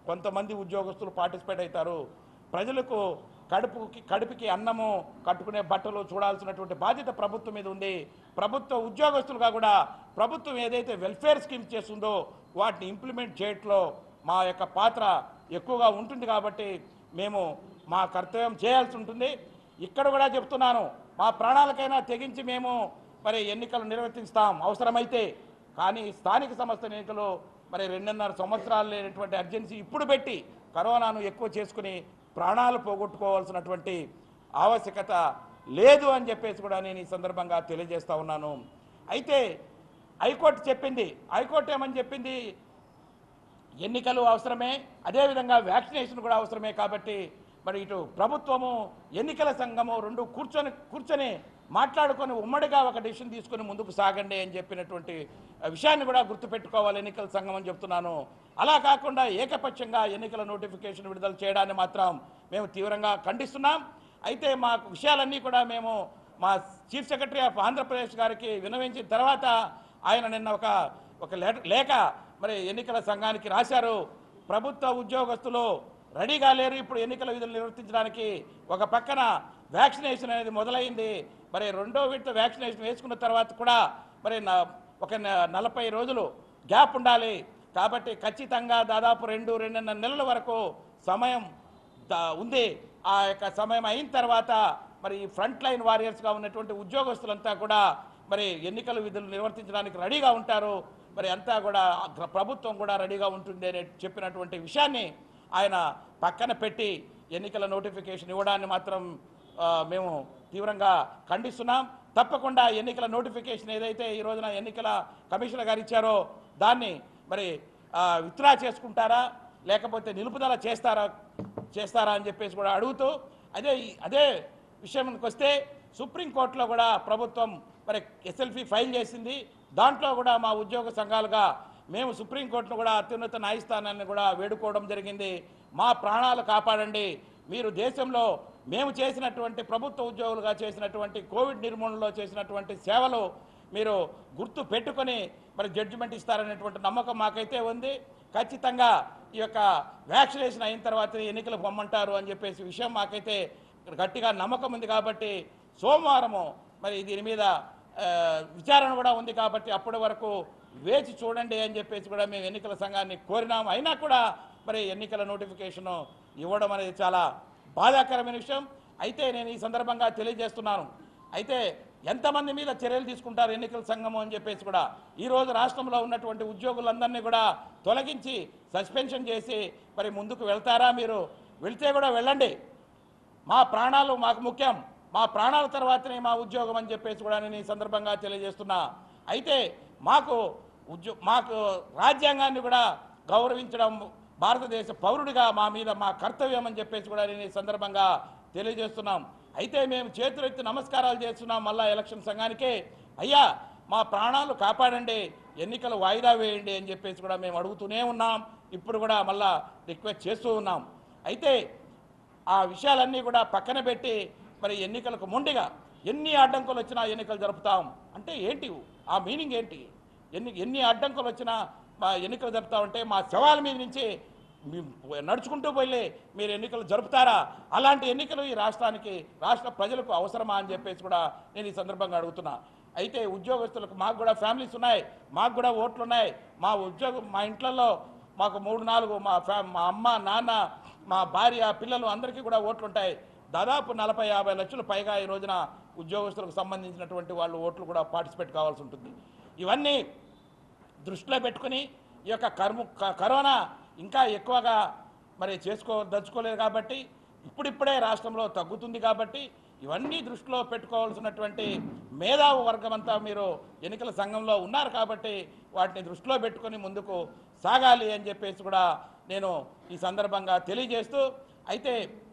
కొంతమంది ఉద్యోగస్తులు పార్టిసిపేట్ అవుతారు ప్రజలకు కడుపుకి కడుపుకి అన్నము కట్టుకునే బట్టలు చూడాల్సినటువంటి బాధ్యత ప్రభుత్వం మీద ఉంది ప్రభుత్వ ఉద్యోగస్తులుగా కూడా ప్రభుత్వం ఏదైతే వెల్ఫేర్ స్కీమ్స్ చేస్తుందో వాటిని ఇంప్లిమెంట్ చేయట్లో మా యొక్క పాత్ర ఎక్కువగా ఉంటుంది కాబట్టి మేము మా కర్తవ్యం చేయాల్సి ఉంటుంది ఇక్కడ కూడా చెప్తున్నాను మా ప్రాణాలకైనా తెగించి మేము మరి ఎన్నికలు నిర్వర్తిస్తాం అవసరమైతే కానీ స్థానిక సంస్థల ఎన్నికలు మరి రెండున్నర సంవత్సరాలు లేనటువంటి అర్జెన్సీ ఇప్పుడు పెట్టి కరోనాను ఎక్కువ చేసుకుని ప్రాణాలు పోగొట్టుకోవాల్సినటువంటి ఆవశ్యకత లేదు అని చెప్పేసి కూడా నేను ఈ సందర్భంగా తెలియజేస్తా ఉన్నాను అయితే హైకోర్టు చెప్పింది హైకోర్టు ఏమని చెప్పింది ఎన్నికలు అవసరమే అదేవిధంగా వ్యాక్సినేషన్ కూడా అవసరమే కాబట్టి మరి ఇటు ప్రభుత్వము ఎన్నికల సంఘము రెండు కూర్చొని కూర్చొని మాట్లాడుకొని ఉమ్మడిగా ఒక డిసిషన్ తీసుకొని ముందుకు సాగండి అని చెప్పినటువంటి విషయాన్ని కూడా గుర్తుపెట్టుకోవాలి ఎన్నికల సంఘం అని చెప్తున్నాను అలా కాకుండా ఏకపక్షంగా ఎన్నికల నోటిఫికేషన్ విడుదల చేయడాన్ని మాత్రం మేము తీవ్రంగా ఖండిస్తున్నాం అయితే మా విషయాలన్నీ కూడా మేము మా చీఫ్ సెక్రటరీ ఆఫ్ ఆంధ్రప్రదేశ్ గారికి వినవించిన తర్వాత ఆయన నిన్న ఒక ఒక లేఖ లేఖ మరి ఎన్నికల సంఘానికి రాశారు ప్రభుత్వ ఉద్యోగస్తులు రెడీగా లేరు ఇప్పుడు ఎన్నికల విధులు నిర్వర్తించడానికి ఒక పక్కన వ్యాక్సినేషన్ అనేది మొదలైంది మరి రెండో విడత వ్యాక్సినేషన్ వేసుకున్న తర్వాత కూడా మరి నా- ఒక న- నలభై రోజులు గ్యాప్ ఉండాలి కాబట్టి ఖచ్చితంగా దాదాపు రెండు రెండున్నర నెలల వరకు సమయం ద- ఉంది ఆ యొక్క సమయం అయిన తర్వాత మరి ఈ ఫ్రంట్ లైన్ వారియర్స్గా ఉన్నటువంటి ఉద్యోగస్తులంతా కూడా మరి ఎన్నికల విధులు నిర్వర్తించడానికి రెడీగా ఉంటారు మరి అంతా కూడా గ్ర- ప్రభుత్వం కూడా రెడీగా ఉంటుంది అని చెప్పినటువంటి విషయాన్ని ఆయన పక్కన పెట్టి ఎన్నికల నోటిఫికేషన్ ఇవ్వడాన్ని మాత్రం ఆ, మేము తీవ్రంగా ఖండిస్తున్నాం తప్పకుండా ఎన్నికల నోటిఫికేషన్ ఏదైతే ఈ రోజున ఎన్నికల కమిషనర్ గారు ఇచ్చారో దాన్ని మరి ఆ, విత్డ్రా చేసుకుంటారా లేకపోతే నిలుపుదల చేస్తారా చేస్తారా అని చెప్పేసి కూడా అడుగుతూ అదే ఈ- అదే విషయానికి వస్తే సుప్రీంకోర్టులో కూడా ప్రభుత్వం మరి ఎస్ఎల్పి ఫైల్ చేసింది దాంట్లో కూడా మా ఉద్యోగ సంఘాలుగా మేము సుప్రీంకోర్టును కూడా అత్యున్నత న్యాయస్థానాన్ని కూడా వేడుకోవడం జరిగింది మా ప్రాణాలు కాపాడండి మీరు దేశంలో మేము చేసినటువంటి ప్రభుత్వ ఉద్యోగులుగా చేసినటువంటి కోవిడ్ నిర్మూలనలో చేసినటువంటి సేవలు మీరు గుర్తు పెట్టుకొని మరి జడ్జిమెంట్ ఇస్తారనేటువంటి నమ్మకం మాకైతే ఉంది ఖచ్చితంగా ఈ యొక్క వ్యాక్సినేషన్ అయిన తర్వాత ఎన్నికలు పొమ్మంటారు అని చెప్పేసి విషయం మాకైతే గట్టిగా నమ్మకం ఉంది కాబట్టి సోమవారము మరి దీని మీద ఆ, విచారణ కూడా ఉంది కాబట్టి అప్పటి వరకు వేచి చూడండి అని చెప్పేసి కూడా మేము ఎన్నికల సంఘాన్ని కోరినాం అయినా కూడా మరి ఎన్నికల నోటిఫికేషన్ ఇవ్వడం అనేది చాలా బాధాకరమైన విషయం అయితే నేను ఈ సందర్భంగా తెలియజేస్తున్నాను అయితే ఎంతమంది మీద చర్యలు తీసుకుంటారు ఎన్నికల సంఘము అని చెప్పేసి కూడా ఈరోజు రాష్ట్రంలో ఉన్నటువంటి ఉద్యోగులందరినీ కూడా తొలగించి సస్పెన్షన్ చేసి మరి ముందుకు వెళ్తారా మీరు వెళ్తే కూడా వెళ్ళండి మా ప్రాణాలు మాకు ముఖ్యం మా ప్రాణాల తర్వాతనే మా ఉద్యోగం అని చెప్పేసి కూడా నేను ఈ సందర్భంగా తెలియజేస్తున్నా అయితే మాకు ఉద్యో మాకు రాజ్యాంగాన్ని కూడా గౌరవించడం భారతదేశ పౌరుడిగా మా మీద మా కర్తవ్యం అని చెప్పేసి కూడా నేను ఈ సందర్భంగా తెలియజేస్తున్నాం అయితే మేము చేతులెత్తి నమస్కారాలు చేస్తున్నాం మళ్ళా ఎలక్షన్ సంఘానికే అయ్యా మా ప్రాణాలు కాపాడండి ఎన్నికలు వాయిదా వేయండి అని చెప్పేసి కూడా మేము అడుగుతూనే ఉన్నాం ఇప్పుడు కూడా మళ్ళా రిక్వెస్ట్ చేస్తూ ఉన్నాం అయితే ఆ విషయాలన్నీ కూడా పక్కన పెట్టి మరి ఎన్నికలకు మొండిగా ఎన్ని అడ్డంకులు వచ్చినా ఎన్నికలు జరుపుతాం అంటే ఏంటి ఆ మీనింగ్ ఏంటి ఎన్ని ఎన్ని అడ్డంకులు వచ్చినా మా ఎన్నికలు జరుపుతామంటే మా శవాల మీద నుంచి మీ- నడుచుకుంటూ పోయి మీరు ఎన్నికలు జరుపుతారా అలాంటి ఎన్నికలు ఈ రాష్ట్రానికి రాష్ట్ర ప్రజలకు అవసరమా అని చెప్పేసి కూడా నేను ఈ సందర్భంగా అడుగుతున్నా అయితే ఉద్యోగస్తులకు మాకు కూడా ఫ్యామిలీస్ ఉన్నాయి మాకు కూడా ఓట్లు ఉన్నాయి మా ఉద్యోగం మా ఇంట్లలో మాకు మూడు నాలుగు మా ఫ్యా మా అమ్మ నాన్న మా భార్య పిల్లలు అందరికీ కూడా ఓట్లు ఉంటాయి దాదాపు నలభై యాభై లక్షలు పైగా ఈ రోజున ఉద్యోగస్తులకు సంబంధించినటువంటి వాళ్ళు ఓట్లు కూడా పార్టిసిపేట్ కావాల్సి ఉంటుంది ఇవన్నీ దృష్టిలో పెట్టుకుని ఈ యొక్క కర్మ క- కరోనా ఇంకా ఎక్కువగా మరి చేసుకో దలుచుకోలేదు కాబట్టి ఇప్పుడిప్పుడే రాష్ట్రంలో తగ్గుతుంది కాబట్టి ఇవన్నీ దృష్టిలో పెట్టుకోవాల్సినటువంటి మేధావు వర్గం అంతా మీరు ఎన్నికల సంఘంలో ఉన్నారు కాబట్టి వాటిని దృష్టిలో పెట్టుకొని ముందుకు సాగాలి అని చెప్పేసి కూడా నేను ఈ సందర్భంగా తెలియజేస్తూ అయితే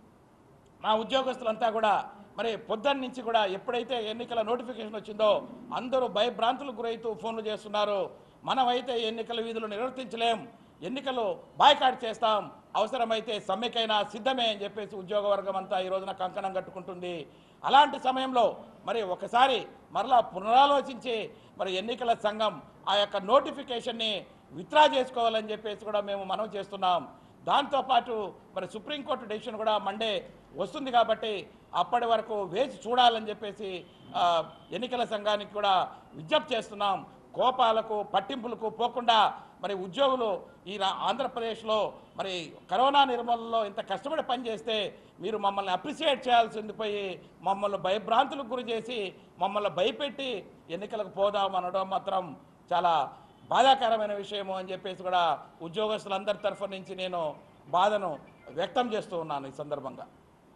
మా ఉద్యోగస్తులంతా కూడా మరి పొద్దున్న నుంచి కూడా ఎప్పుడైతే ఎన్నికల నోటిఫికేషన్ వచ్చిందో అందరూ భయభ్రాంతులకు గురైతూ ఫోన్లు చేస్తున్నారు మనమైతే ఎన్నికల విధులు నిర్వర్తించలేం ఎన్నికలు బాయ్కాట్ చేస్తాం అవసరమైతే సమ్మెకైనా సిద్ధమే అని చెప్పేసి ఉద్యోగ వర్గం అంతా ఈ రోజున కంకణం కట్టుకుంటుంది అలాంటి సమయంలో మరి ఒకసారి మరలా పునరాలోచించి మరి ఎన్నికల సంఘం ఆ యొక్క నోటిఫికేషన్ని విత్డ్రా చేసుకోవాలని చెప్పేసి కూడా మేము మనం చేస్తున్నాం దాంతోపాటు మరి సుప్రీంకోర్టు డెసిషన్ కూడా మండే వస్తుంది కాబట్టి అప్పటి వరకు వేచి చూడాలని చెప్పేసి ఆ, ఎన్నికల సంఘానికి కూడా విజ్ఞప్తి చేస్తున్నాం కోపాలకు పట్టింపులకు పోకుండా మరి ఉద్యోగులు ఈ రా- ఆంధ్రప్రదేశ్లో మరి కరోనా నిర్మూలనలో ఇంత కష్టపడి పనిచేస్తే మీరు మమ్మల్ని అప్రిషియేట్ చేయాల్సింది పోయి మమ్మల్ని భయభ్రాంతులకు గురి చేసి మమ్మల్ని భయపెట్టి ఎన్నికలకు పోదాం అనడం మాత్రం చాలా బాధాకరమైన విషయము అని చెప్పేసి కూడా ఉద్యోగస్తులందరి తరఫు నుంచి నేను బాధను వ్యక్తం చేస్తూ ఉన్నాను ఈ సందర్భంగా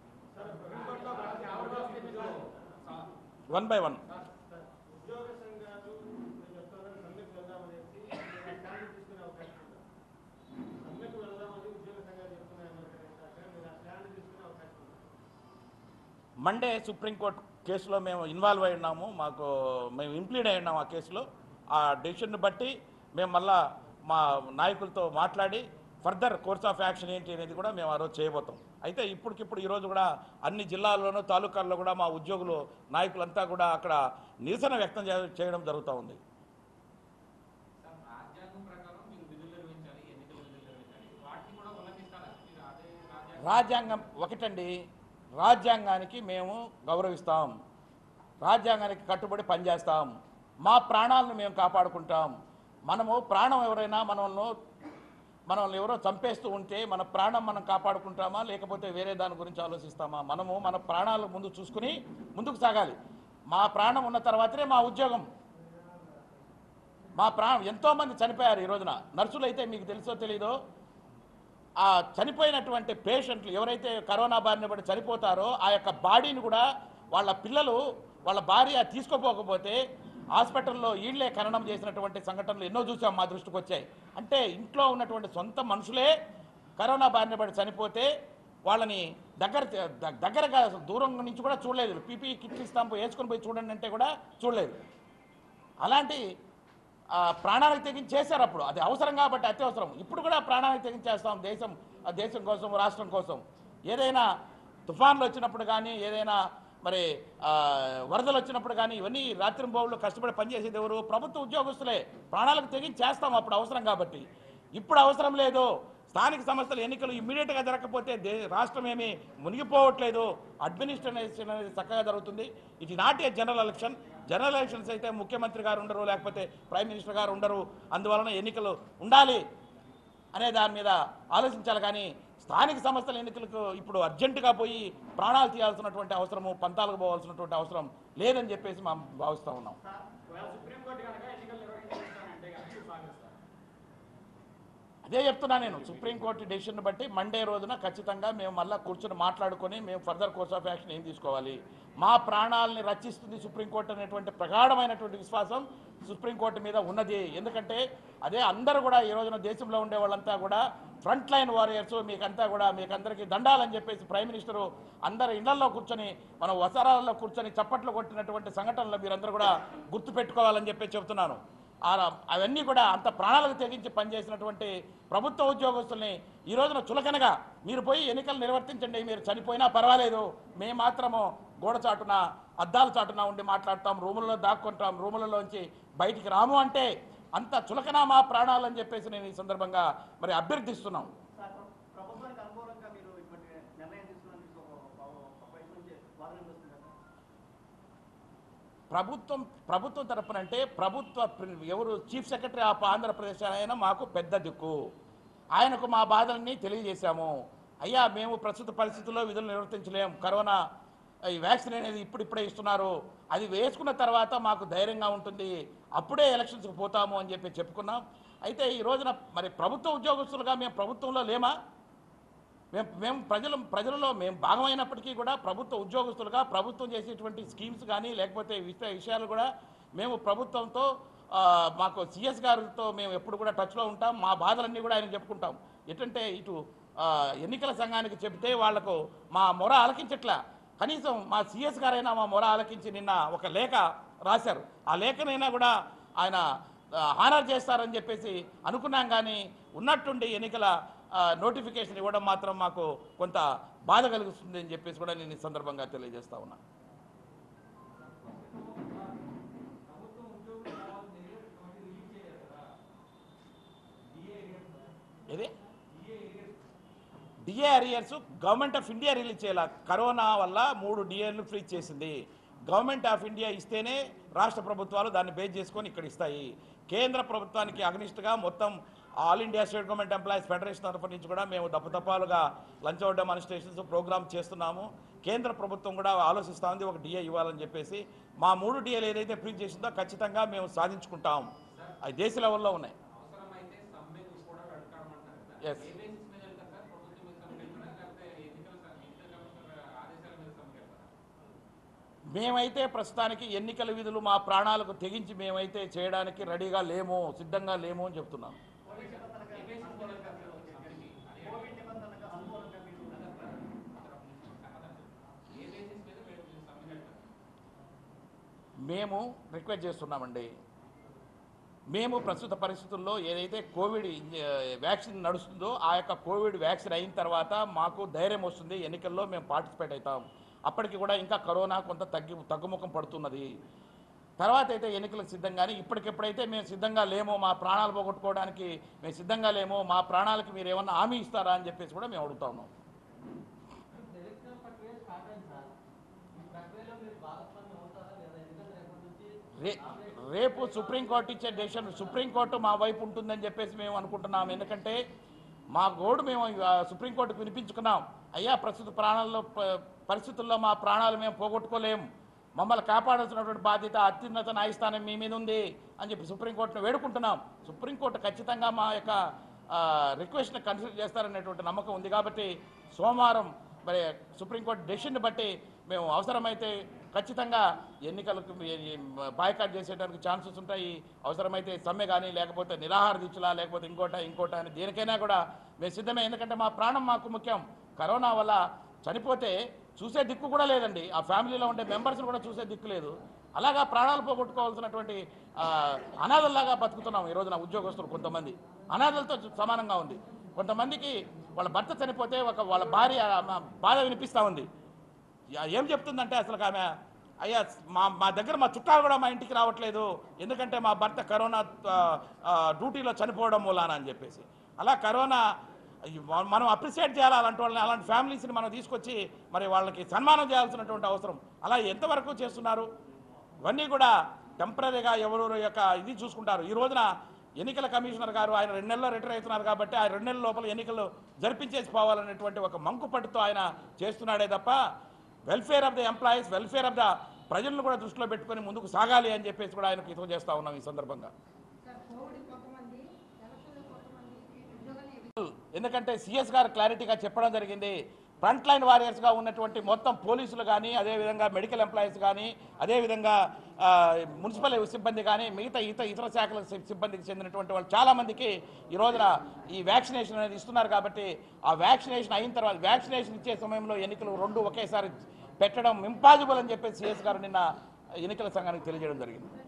వన్ బై వన్ ఉద్యోగ సంఘాలు నేను చెప్తాను సమ్మెకు వెళ్దామనేసి స్టాండ్ తీసుకునే అవకాశం ఉందా సమ్మెకు వెళ్దామని ఉద్యోగ సంఘాలు చెప్తున్నాయి అన్నారు కదా మీరు ఆ స్టాండ్ తీసుకునే అవకాశం ఉందా మండే సుప్రీంకోర్టు కేసులో మేము ఇన్వాల్వ్ అయి ఉన్నాము మాకు మేము ఇంప్లీడ్ అయి ఉన్నాము ఆ కేసులో ఆ డెసిషన్ని బట్టి మేము మళ్ళా మా నాయకులతో మాట్లాడి ఫర్దర్ కోర్స్ ఆఫ్ యాక్షన్ ఏంటి అనేది కూడా మేము ఆ రోజు చేయబోతాం అయితే ఇప్పటికిప్పుడు ఈరోజు కూడా అన్ని జిల్లాల్లోనూ తాలూకాల్లో కూడా మా ఉద్యోగులు నాయకులంతా కూడా అక్కడ నిరసన వ్యక్తం చే- చేయడం జరుగుతూ ఉంది సార్ రాజ్యాంగం ప్రకారం మీరు విధులు నిర్వహించాలి ఎన్నికలు విధులు నిర్వహించాలి వాటిని కూడా ఉల్లంఘిస్తారా మీరు అదే రాజ్యాంగం రాజ్యాంగం ఒకటండి రాజ్యాంగానికి మేము గౌరవిస్తాం రాజ్యాంగానికి కట్టుబడి పనిచేస్తాం మా ప్రాణాలను మేము కాపాడుకుంటాం మనము ప్రాణం ఎవరైనా మనల్ని మనల్ని ఎవరో చంపేస్తూ ఉంటే మన ప్రాణం మనం కాపాడుకుంటామా లేకపోతే వేరే దాని గురించి ఆలోచిస్తామా మనము మన ప్రాణాలు ముందు చూసుకుని ముందుకు సాగాలి మా ప్రాణం ఉన్న తర్వాతనే మా ఉద్యోగం మా ప్రాణం ఎంతోమంది చనిపోయారు ఈ రోజున నర్సులు అయితే మీకు తెలుసో తెలీదో ఆ చనిపోయినటువంటి పేషెంట్లు ఎవరైతే కరోనా బారిన పడి చనిపోతారో ఆ యొక్క బాడీని కూడా వాళ్ళ పిల్లలు వాళ్ళ భార్య తీసుకోపోకపోతే హాస్పిటల్లో ఈళ్లే ఖననం చేసినటువంటి సంఘటనలు ఎన్నో చూసాం మా దృష్టికి వచ్చాయి అంటే ఇంట్లో ఉన్నటువంటి సొంత మనుషులే కరోనా బారిన పడి చనిపోతే వాళ్ళని దగ్గర ద- దగ్గరగా దూరం నుంచి కూడా చూడలేదు పీపీ కిట్ ఇస్తాం వేసుకొని పోయి చూడండి అంటే కూడా చూడలేదు అలాంటి ఆ, ప్రాణాలకు తెగించి చేశారు అప్పుడు అది అవసరం కాబట్టి అత్యవసరం ఇప్పుడు కూడా ప్రాణాలకు తెగించేస్తాం దేశం ఆ దేశం కోసం రాష్ట్రం కోసం ఏదైనా తుఫాన్లు వచ్చినప్పుడు కానీ ఏదైనా మరి ఆ, వరదలు వచ్చినప్పుడు కానీ ఇవన్నీ రాత్రింబోళ్ళు కష్టపడి పనిచేసేది ఎవరు ప్రభుత్వ ఉద్యోగస్తులే ప్రాణాలకు తెగించి చేస్తాం అప్పుడు అవసరం కాబట్టి ఇప్పుడు అవసరం లేదు స్థానిక సంస్థల ఎన్నికలు ఇమ్మీడియట్గా జరగకపోతే దే రాష్ట్రం ఏమీ మునిగిపోవట్లేదు అడ్మినిస్ట్రేషన్ అనేది చక్కగా జరుగుతుంది ఇది not a general election general elections అయితే ముఖ్యమంత్రి గారు ఉండరు లేకపోతే ప్రైమ్ మినిస్టర్ గారు ఉండరు అందువలన ఎన్నికలు ఉండాలి అనే దాని మీద ఆలోచించాలి కానీ స్థానిక సంస్థల ఎన్నికలకు ఇప్పుడు అర్జెంటుగా పోయి ప్రాణాలు తీయాల్సినటువంటి అవసరము పంతాలకు పోవాల్సినటువంటి అవసరం లేదని చెప్పేసి మనం భావిస్తూ ఉన్నాం ఒకవేళ సుప్రీంకోర్టు కనుక ఎన్నికలు నిర్వహించాలంటే కనుక మీరు సాగిస్తారు అదే చెప్తున్నా నేను సుప్రీంకోర్టు డెసిషన్ బట్టి మండే రోజున ఖచ్చితంగా మేము మళ్ళీ కూర్చొని మాట్లాడుకొని మేము ఫర్దర్ కోర్స్ ఆఫ్ యాక్షన్ ఏం తీసుకోవాలి మా ప్రాణాలని రక్షిస్తుంది సుప్రీంకోర్టు అనేటువంటి ప్రగాఢమైనటువంటి విశ్వాసం సుప్రీంకోర్టు మీద ఉన్నది ఎందుకంటే అదే అందరూ కూడా ఈ రోజున దేశంలో ఉండే వాళ్ళంతా కూడా ఫ్రంట్ లైన్ వారియర్స్ మీకంతా కూడా మీకందరికీ దండాలని చెప్పేసి ప్రైమ్ మినిస్టరు అందరు ఇళ్లలో కూర్చొని మన వసరాలలో కూర్చొని చప్పట్లు కొట్టినటువంటి సంఘటనలు మీరందరూ కూడా గుర్తుపెట్టుకోవాలని చెప్పి చెప్తున్నాను ఆ అవన్నీ కూడా అంత ప్రాణాలకు తెగించి పనిచేసినటువంటి ప్రభుత్వ ఉద్యోగస్తుల్ని ఈ రోజున చులకనగా మీరు పోయి ఎన్నికలు నిర్వర్తించండి మీరు చనిపోయినా పర్వాలేదు మేము మాత్రము గోడ చాటున అద్దాల చాటున ఉండి మాట్లాడతాం రూములలో దాక్కుంటాం రూములలోంచి బయటికి రాము అంటే అంత చులకన మా ప్రాణాలని చెప్పేసి నేను ఈ సందర్భంగా మరి అభ్యర్థిస్తున్నాం సార్ ప్ర- ప్రభుత్వానికి అనుకూలంగా మీరు ఇటువంటి నిర్ణయం తీసుకున్నందుకు ఒక- ఒక వైపు నుంచి వాదన వస్తుంది కదా ప్రభుత్వం ప్రభుత్వం తరపున అంటే ప్రభుత్వ ప్రి- ఎవరు చీఫ్ సెక్రటరీ ఆఫ్ ఆంధ్రప్రదేశ్ ఆయన మాకు పెద్ద దిక్కు ఆయనకు మా బాధల్ని తెలియజేశాము అయ్యా మేము ప్రస్తుత పరిస్థితుల్లో విధులు నిర్వర్తించలేం కరోనా ఈ వ్యాక్సిన్ అనేది ఇప్పుడిప్పుడే ఇస్తున్నారు అది వేసుకున్న తర్వాత మాకు ధైర్యంగా ఉంటుంది అప్పుడే ఎలక్షన్స్కి పోతాము అని చెప్పి చెప్పుకున్నాం అయితే ఈ రోజున మరి ప్రభుత్వ ఉద్యోగస్తులుగా మేము ప్రభుత్వంలో లేమా మేము మేము ప్రజలు ప్రజలలో మేము భాగమైనప్పటికీ కూడా ప్రభుత్వ ఉద్యోగస్తులుగా ప్రభుత్వం చేసేటువంటి స్కీమ్స్ కానీ లేకపోతే విషయ విషయాలు కూడా మేము ప్రభుత్వంతో ఆ, మాకు సిఎస్ గారితో మేము ఎప్పుడు కూడా టచ్లో ఉంటాం మా బాధలన్నీ కూడా ఆయన చెప్పుకుంటాం ఎటంటే ఇటు ఆ, ఎన్నికల సంఘానికి చెబితే వాళ్లకు మా మొర ఆలకించట్లా కనీసం మా సిఎస్ గారైనా మా మొర ఆలకించి నిన్న ఒక లేఖ రాశారు ఆ లేఖనైనా కూడా ఆయన హానర్ చేస్తారని చెప్పేసి అనుకున్నాం కానీ ఉన్నట్టుండి ఎన్నికల ఆ, నోటిఫికేషన్ ఇవ్వడం మాత్రం మాకు కొంత బాధ కలిగిస్తుంది అని చెప్పేసి కూడా నేను ఈ సందర్భంగా తెలియజేస్తా ఉన్నా ఏది DA arrears government of India release చేయాల కరోనా వల్ల మూడు డిఏలు ఫ్రీజ్ చేసింది గవర్నమెంట్ ఆఫ్ ఇండియా ఇస్తేనే రాష్ట్ర ప్రభుత్వాలు దాన్ని బేస్ చేసుకొని ఇక్కడ ఇస్తాయి కేంద్ర ప్రభుత్వానికి అగ్నిస్ట్గా మొత్తం all India state government employees federation తరఫు నుంచి కూడా మేము దప్పతప్పాలుగా లంచ్ అవుట్ డెమాన్స్ట్రేషన్స్ ప్రోగ్రామ్ చేస్తున్నాము కేంద్ర ప్రభుత్వం కూడా ఆలోచిస్తూ ఉంది ఒక డిఏ ఇవ్వాలని చెప్పేసి మా మూడు డిఏలు ఏదైతే ఫ్రీజ్ చేసిందో ఖచ్చితంగా మేము సాధించుకుంటాం అవి దేశ లెవెల్లో ఉన్నాయి అవసరమైతే సమ్మెకు కూడా వెళ్తామంటారు కదా Yes. ఏ బేసిస్ మీద వెళ్తారు సార్ ప్రభుత్వం మీద సమ్మె వెళ్తారా లేకపోతే ఎన్నికల స- ఎన్నికల కమిషనర్ ఆదేశాల మీద సమ్మె వెళ్తారా మేమైతే ప్రస్తుతానికి ఎన్నికల విధులు మా ప్రాణాలకు తెగించి మేమైతే చేయడానికి రెడీగా లేము సిద్ధంగా లేము అని చెప్తున్నాం ఏ బేసిస్ మీద వెళ్తారు సార్ సమ్మెకి అది ఏ బేసిస్ మీద మీరు సమ్మెకి వెళ్తారు మేము రిక్వెస్ట్ చేస్తున్నామండి మేము ప్రస్తుత పరిస్థితుల్లో ఏదైతే కోవిడ్ ఇంజ- వ్యాక్సిన్ నడుస్తుందో ఆ యొక్క కోవిడ్ వ్యాక్సిన్ అయిన తర్వాత మాకు ధైర్యం వస్తుంది ఎన్నికల్లో మేము పార్టిసిపేట్ అవుతాం అప్పటికి కూడా ఇంకా కరోనా కొంత తగ్గి తగ్గుముఖం పడుతున్నది తర్వాత అయితే ఎన్నికలకు సిద్ధంగానే ఇప్పటికెప్పుడైతే మేము సిద్ధంగా లేమో మా ప్రాణాలు పోగొట్టుకోవడానికి మేము సిద్ధంగా లేమో మా ప్రాణాలకి మీరు ఏమన్నా హామీ ఇస్తారా అని చెప్పేసి కూడా మేము అడుగుతా ఉన్నాం ఎలక్షన్ ప్రక్రియ స్టార్ట్ అయింది సార్ ఈ ప్రక్రియలో మీరు భాగస్వామ్యం అవుతారా లేదా ఎందుకంటే రేపటి నుంచి రే రేపు సుప్రీంకోర్టు ఇచ్చే డెసిషన్ సుప్రీంకోర్టు మా వైపు ఉంటుందని చెప్పేసి మేము అనుకుంటున్నాం ఎందుకంటే మా గోడు మేము ఆ, సుప్రీంకోర్టుకు వినిపించుకున్నాం అయ్యా ప్రస్తుత ప్రాణాల్లో ప- పరిస్థితుల్లో మా ప్రాణాలు మేము పోగొట్టుకోలేము మమ్మల్ని కాపాడాల్సినటువంటి బాధ్యత అత్యున్నత న్యాయస్థానం మీ మీద ఉంది అని చెప్పి సుప్రీంకోర్టును వేడుకుంటున్నాం సుప్రీంకోర్టు ఖచ్చితంగా మా యొక్క రిక్వెస్ట్ని కన్సిడర్ చేస్తారనేటువంటి నమ్మకం ఉంది కాబట్టి సోమవారం మరి సుప్రీంకోర్టు డెసిషన్ బట్టి మేము అవసరమైతే ఖచ్చితంగా ఎన్నికలకు బాయ్కాట్ చేసేటానికి ఛాన్సెస్ ఉంటాయి అవసరమైతే సమ్మె కానీ లేకపోతే నిరాహార దీక్షలా లేకపోతే ఇంకోట ఇంకోట అని దేనికైనా కూడా మేము సిద్ధమే ఎందుకంటే మా ప్రాణం మాకు ముఖ్యం కరోనా వల్ల చనిపోతే చూసే దిక్కు కూడా లేదండి ఆ ఫ్యామిలీలో ఉండే మెంబర్స్ని కూడా చూసే దిక్కు లేదు అలాగా ప్రాణాలు పోగొట్టుకోవాల్సినటువంటి ఆ, అనాథల్లాగా బతుకుతున్నాం ఈ రోజున ఉద్యోగస్తులు కొంతమంది అనాథలతో సమానంగా ఉంది కొంతమందికి వాళ్ళ భర్త చనిపోతే ఒక వాళ్ళ భార్య ఆమె బాధ వినిపిస్తూ ఉంది యా- ఏం చెప్తుందంటే అసలు ఆమె అయ్యా మా మా దగ్గర మా చుట్టాలు కూడా మా ఇంటికి రావట్లేదు ఎందుకంటే మా భర్త కరోనా ఆ, ఆ, డ్యూటీలో చనిపోవడం మూలాన అని చెప్పేసి అలా కరోనా ఈ మ- మనం అప్రిషియేట్ చేయాలి అలాంటి వాళ్ళని అలాంటి ఫ్యామిలీస్ని మనం తీసుకొచ్చి మరి వాళ్ళకి సన్మానం చేయాల్సినటువంటి అవసరం అలా ఎంతవరకు చేస్తున్నారు ఇవన్నీ కూడా టెంపరీగా ఎవరు యొక్క ఇది చూసుకుంటారు ఈ రోజున ఎన్నికల కమిషనర్ గారు ఆయన రెండు నెలల్లో రిటైర్ అవుతున్నారు కాబట్టి ఆ రెండు నెలల లోపల ఎన్నికలు జరిపించేసి పోవాలనేటువంటి ఒక మంకుపట్టుతో ఆయన చేస్తున్నాడే తప్ప welfare of the employees welfare of the ప్రజలను కూడా దృష్టిలో పెట్టుకొని ముందుకు సాగాలి అని చెప్పేసి కూడా ఆయనకు హితం చేస్తా ఉన్నాం ఈ సందర్భంగా సార్ కోవిడ్ కొంతమంది ఎలక్షన్లో కొంతమంది ఉద్యోగాన్ని ఎందుకంటే సిఎస్ గారు క్లారిటీగా చెప్పడం జరిగింది ఫ్రంట్ లైన్ వారియర్స్గా ఉన్నటువంటి మొత్తం పోలీసులు కానీ అదేవిధంగా మెడికల్ ఎంప్లాయీస్ కానీ అదేవిధంగా ఆ, మున్సిపల్ సిబ్బంది కానీ మిగతా ఇతర ఇతర శాఖల సి- సిబ్బందికి చెందినటువంటి వాళ్ళు చాలామందికి ఈ రోజున ఈ వ్యాక్సినేషన్ అనేది ఇస్తున్నారు కాబట్టి ఆ వ్యాక్సినేషన్ అయిన తర్వాత వ్యాక్సినేషన్ ఇచ్చే సమయంలో ఎన్నికలు రెండు ఒకేసారి పెట్టడం ఇంపాసిబుల్ అని చెప్పేసి సిఎస్ గారు నిన్న ఎన్నికల సంఘానికి తెలియజేయడం జరిగింది